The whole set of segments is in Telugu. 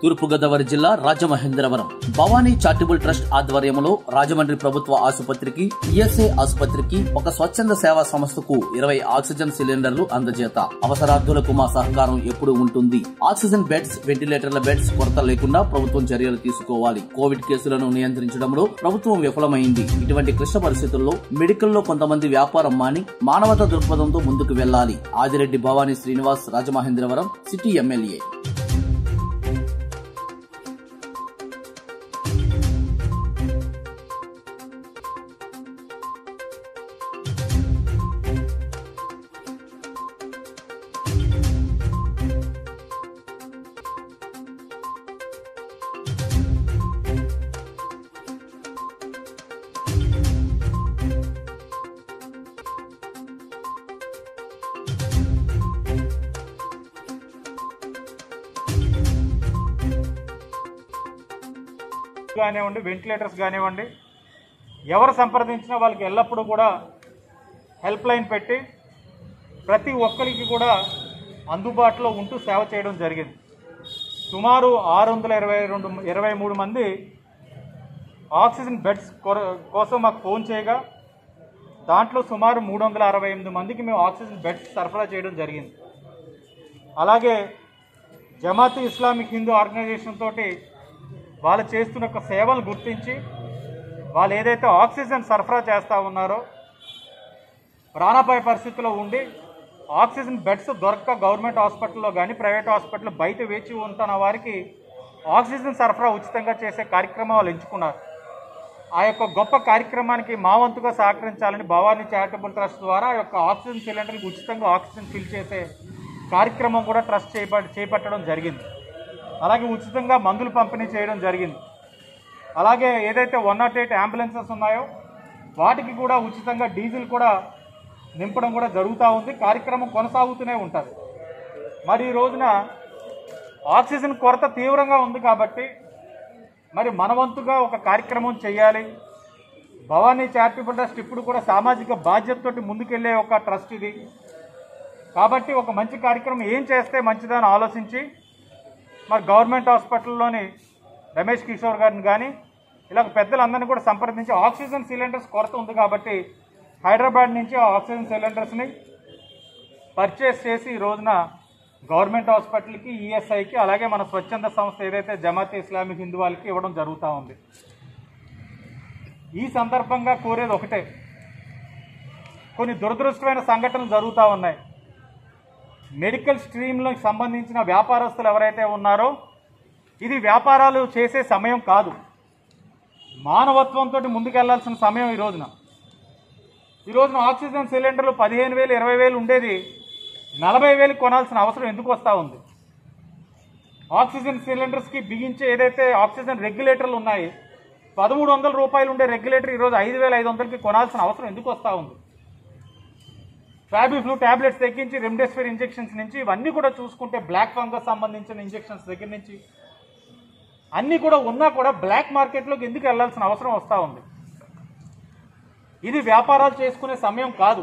తూర్పుగోదావరి జిల్లా రాజమహేంద్రవరం భవానీ చారిటబుల్ ట్రస్ట్ ఆధ్వర్యంలో రాజమండ్రి ప్రభుత్వ ఆసుపత్రికి ఈఎస్ఐ ఆసుపత్రికి ఒక స్వచ్ఛంద సేవా సంస్థకు ఇరవై ఆక్సిజన్ సిలిండర్లు అందజేత అవసరార్థులకు మా సహకారం ఎప్పుడు ఉంటుంది ఆక్సిజన్ బెడ్స్ వెంటిలేటర్ల బెడ్స్ కొరత లేకుండా ప్రభుత్వం చర్యలు తీసుకోవాలి కోవిడ్ కేసులను నియంత్రించడంలో ప్రభుత్వం విఫలమైంది ఇటువంటి క్లిష్ట పరిస్థితుల్లో మెడికల్లో కొంతమంది వ్యాపారం మాని మానవతా దృక్పథంతో ముందుకు వెళ్లాలి ఆదిరెడ్డి భవానీ శ్రీనివాస్ రాజమహేంద్రవరం సిటీ ఎమ్మెల్యే కానివ్వండి వెంటిలేటర్స్ కానివ్వండి ఎవరు సంప్రదించినా వాళ్ళకి ఎల్లప్పుడూ కూడా హెల్ప్ లైన్ పెట్టి ప్రతి ఒక్కరికి కూడా అందుబాటులో ఉంటూ సేవ చేయడం జరిగింది సుమారు ఆరు వందల ఇరవై రెండు ఇరవై మూడు మంది ఆక్సిజన్ బెడ్స్ కొర- కోసం మాకు ఫోన్ చేయగా దాంట్లో సుమారు మూడు వందల అరవై ఎనిమిది మందికి మేము ఆక్సిజన్ బెడ్స్ సరఫరా చేయడం జరిగింది అలాగే జమాత్ ఇస్లామిక్ హిందూ ఆర్గనైజేషన్ తోటి వాళ్ళు చేస్తున్న ఒక సేవలు గుర్తించి వాళ్ళు ఏదైతే ఆక్సిజన్ సరఫరా చేస్తూ ఉన్నారో ప్రాణాపాయ పరిస్థితిలో ఉండి ఆక్సిజన్ బెడ్స్ దొరక్క గవర్నమెంట్ హాస్పిటల్లో కానీ ప్రైవేట్ హాస్పిటల్ బయట వేచి ఉంటున్న వారికి ఆక్సిజన్ సరఫరా ఉచితంగా చేసే కార్యక్రమం వాళ్ళు ఎంచుకున్నారు ఆ యొక్క గొప్ప కార్యక్రమానికి మా వంతుగా సహకరించాలని భవానీ చారిటబుల్ ట్రస్ట్ ద్వారా ఆ యొక్క ఆక్సిజన్ సిలిండర్కి ఉచితంగా ఆక్సిజన్ ఫిల్ చేసే కార్యక్రమం కూడా ట్రస్ట్ చేప చేపట్టడం జరిగింది అలాగే ఉచితంగా మందులు పంపిణీ చేయడం జరిగింది అలాగే ఏదైతే వన్ నాట్ ఎయిట్ అంబులెన్సెస్ ఉన్నాయో వాటికి కూడా ఉచితంగా డీజిల్ కూడా నింపడం కూడా జరుగుతూ ఉంది కార్యక్రమం కొనసాగుతూనే ఉంటుంది మరి ఈ రోజున ఆక్సిజన్ కొరత తీవ్రంగా ఉంది కాబట్టి మరి మనవంతుగా ఒక కార్యక్రమం చేయాలి భవానీ చారిటబుల్ ట్రస్ట్ ఇప్పుడు కూడా సామాజిక బాధ్యతతోటి ముందుకెళ్లే ఒక ట్రస్ట్ ఇది కాబట్టి ఒక మంచి కార్యక్రమం ఏం చేస్తే మంచిదని ఆలోచించి మరి గవర్నమెంట్ హాస్పిటల్లోని రమేష్ కిషోర్ గారిని కానీ ఇలా పెద్దలందరినీ కూడా సంప్రదించి ఆక్సిజన్ సిలిండర్స్ కొరత ఉంది కాబట్టి హైదరాబాద్ నుంచి ఆ ఆక్సిజన్ సిలిండర్స్ని పర్చేస్ చేసి ఈ రోజున గవర్నమెంట్ హాస్పిటల్కి ఈఎస్ఐకి అలాగే మన స్వచ్ఛంద సంస్థ ఏదైతే జమాత్ ఇస్లామిక్ హిందూ వాళ్ళకి ఇవ్వడం జరుగుతూ ఉంది ఈ సందర్భంగా కోరేది ఒకటే కొన్ని దురదృష్టమైన సంఘటనలు జరుగుతూ ఉన్నాయి మెడికల్ స్ట్రీమ్లకు సంబంధించిన వ్యాపారస్తులు ఎవరైతే ఉన్నారో ఇది వ్యాపారాలు చేసే సమయం కాదు మానవత్వంతో ముందుకెళ్లాల్సిన సమయం ఈ రోజున ఈ రోజున ఆక్సిజన్ సిలిండర్లు పదిహేను వేలు ఇరవై వేలు ఉండేది నలభై వేలు కొనాల్సిన అవసరం ఎందుకు వస్తూ ఉంది ఆక్సిజన్ సిలిండర్స్కి బిగించే ఏదైతే ఆక్సిజన్ రెగ్యులేటర్లు ఉన్నాయి పదమూడు వందల రూపాయలు ఉండే రెగ్యులేటర్ ఈరోజు ఐదు వేల ఐదు వందలకి కొనాల్సిన అవసరం ఎందుకు వస్తూ ఉంది ఫ్యాబిఫ్లూ టాబ్లెట్స్ తగ్గించి రెమ్డెసివిర్ ఇంజెక్షన్స్ నుంచి ఇవన్నీ కూడా చూసుకుంటే బ్లాక్ ఫంగస్ సంబంధించిన ఇంజెక్షన్స్ దగ్గర నుంచి అన్నీ కూడా ఉన్నా కూడా బ్లాక్ మార్కెట్లోకి ఎందుకు వెళ్లాల్సిన అవసరం వస్తూ ఉంది ఇది వ్యాపారాలు చేసుకునే సమయం కాదు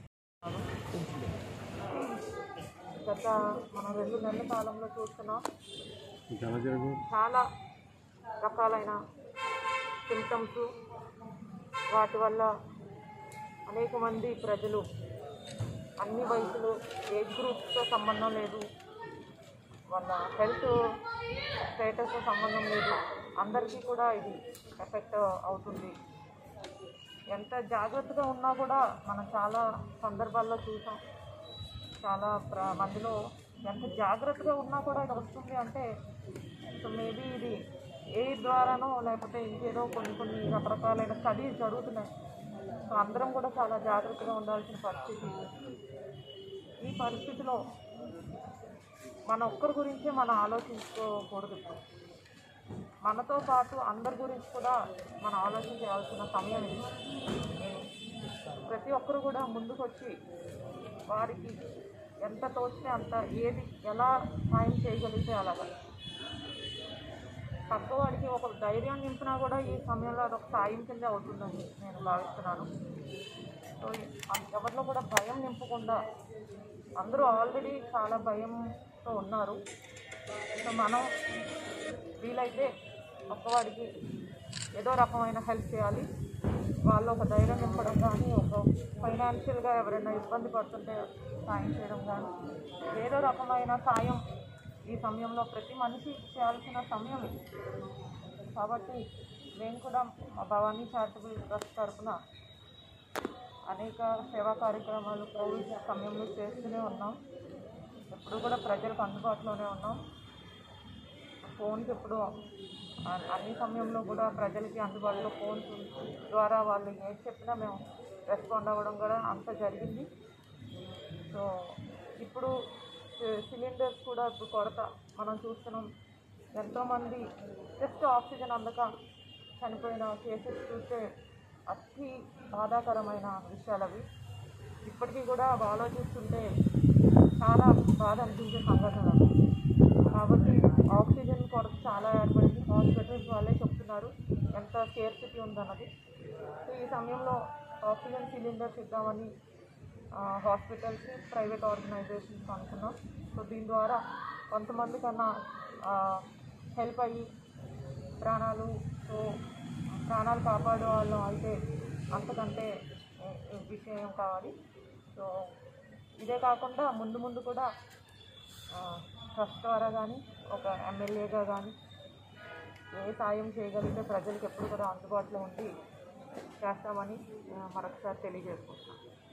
గత మనం రెండు నెలల కాలంలో చూస్తున్నాం చాలా రకాలైన సిమ్టమ్స్ వాటి వల్ల అనేక మంది ప్రజలు అన్ని వయసులు ఏజ్ గ్రూప్స్తో సంబంధం లేదు వాళ్ళ హెల్త్ స్టేటస్తో సంబంధం లేదు అందరికీ కూడా ఇది ఎఫెక్ట్ అవుతుంది ఎంత జాగ్రత్తగా ఉన్నా కూడా మనం చాలా సందర్భాల్లో చూసాం చాలా ప్ర మందిలో ఎంత జాగ్రత్తగా ఉన్నా కూడా ఇది వస్తుంది అంటే సో మేబీ ఇది ఎయిర్ ద్వారానో లేకపోతే ఇంకేదో కొన్ని కొన్ని రకరకాలైన స్టడీస్ జరుగుతున్నాయి సో అందరం కూడా చాలా జాగ్రత్తగా ఉండాల్సిన పరిస్థితి ఈ పరిస్థితిలో మన ఒక్కరి గురించే మనం ఆలోచించుకోకూడదు ఇప్పుడు. మనతో పాటు అందరి గురించి కూడా మనం ఆలోచించాల్సిన సమయం ఇది ప్రతి ఒక్కరు కూడా ముందుకు వచ్చి వారికి ఎంత తోచితే అంత ఏది ఎలా సాయం చేయగలిగితే అలాగా పక్కవాడికి ఒక ధైర్యం నింపినా కూడా ఈ సమయంలో అదొక సాయం కింద అవుతుందని నేను భావిస్తున్నాను సో అ- ఎవరిలో కూడా భయం నింపకుండా అందరూ ఆల్రెడీ చాలా భయంతో ఉన్నారు సో మనం వీలైతే ఒక్కవాడికి ఏదో రకమైన హెల్ప్ చేయాలి వాళ్ళు ఒక ధైర్యం నింపడం కానీ ఒక ఫైనాన్షియల్గా ఎవరైనా ఇబ్బంది పడుతుంటే సాయం చేయడం కానీ ఏదో రకమైన సాయం ఈ సమయంలో ప్రతి మనిషి చేయాల్సిన సమయం ఇది కాబట్టి మేము కూడా మా భవానీ చారిటబుల్ ట్రస్ట్ తరఫున అనేక సేవా కార్యక్రమాలు కోవిడ్ సమయంలో చేస్తూనే ఉన్నాం ఎప్పుడు కూడా ప్రజలకు అందుబాటులోనే ఉన్నాం ఫోన్కి ఎప్పుడు అ- అన్ని సమయంలో కూడా ప్రజలకి అందుబాటులో ఫోన్ ద్వారా వాళ్ళు ఏది చెప్పినా మేము రెస్పాండ్ అవ్వడం కూడా అంత జరిగింది సో ఇప్పుడు సి- సిలిండర్స్ కూడా ఇప్పుడు కొరత మనం చూస్తున్నాం ఎంతోమంది జస్ట్ ఆక్సిజన్ అందక చనిపోయిన కేసెస్ చూస్తే అతి బాధాకరమైన విషయాలు అవి ఇప్పటికీ కూడా అవి ఆలోచిస్తుంటే చాలా బాధ అనిపించే సంఘటనలు కాబట్టి ఆక్సిజన్ కొరత చాలా ఏర్పడింది హాస్పిటల్స్ వాళ్ళే చెప్తున్నారు ఎంత స్కేర్సిటీ ఉందన్నది సో ఈ సమయంలో ఆక్సిజన్ సిలిండర్స్ ఇద్దామని హాస్పిటల్స్ ప్రైవేట్ ఆర్గనైజేషన్స్ అనుకున్నాం సో దీని ద్వారా కొంతమంది కన్నా హెల్ప్ అయ్యి ప్రాణాలు సో ప్రాణాలు కాపాడే వాళ్ళం అయితే అంతకంటే ఏ, ఏ విషయం కావాలి సో ఇదే కాకుండా ముందు ముందు కూడా ట్రస్ట్ ద్వారా కానీ ఒక ఎమ్మెల్యేగా కానీ ఏ సాయం చేయగలిగితే ప్రజలకు ఎప్పుడు కూడా అందుబాటులో ఉండి చేస్తామని ఆ, మరొకసారి తెలియజేసుకుంటున్నాను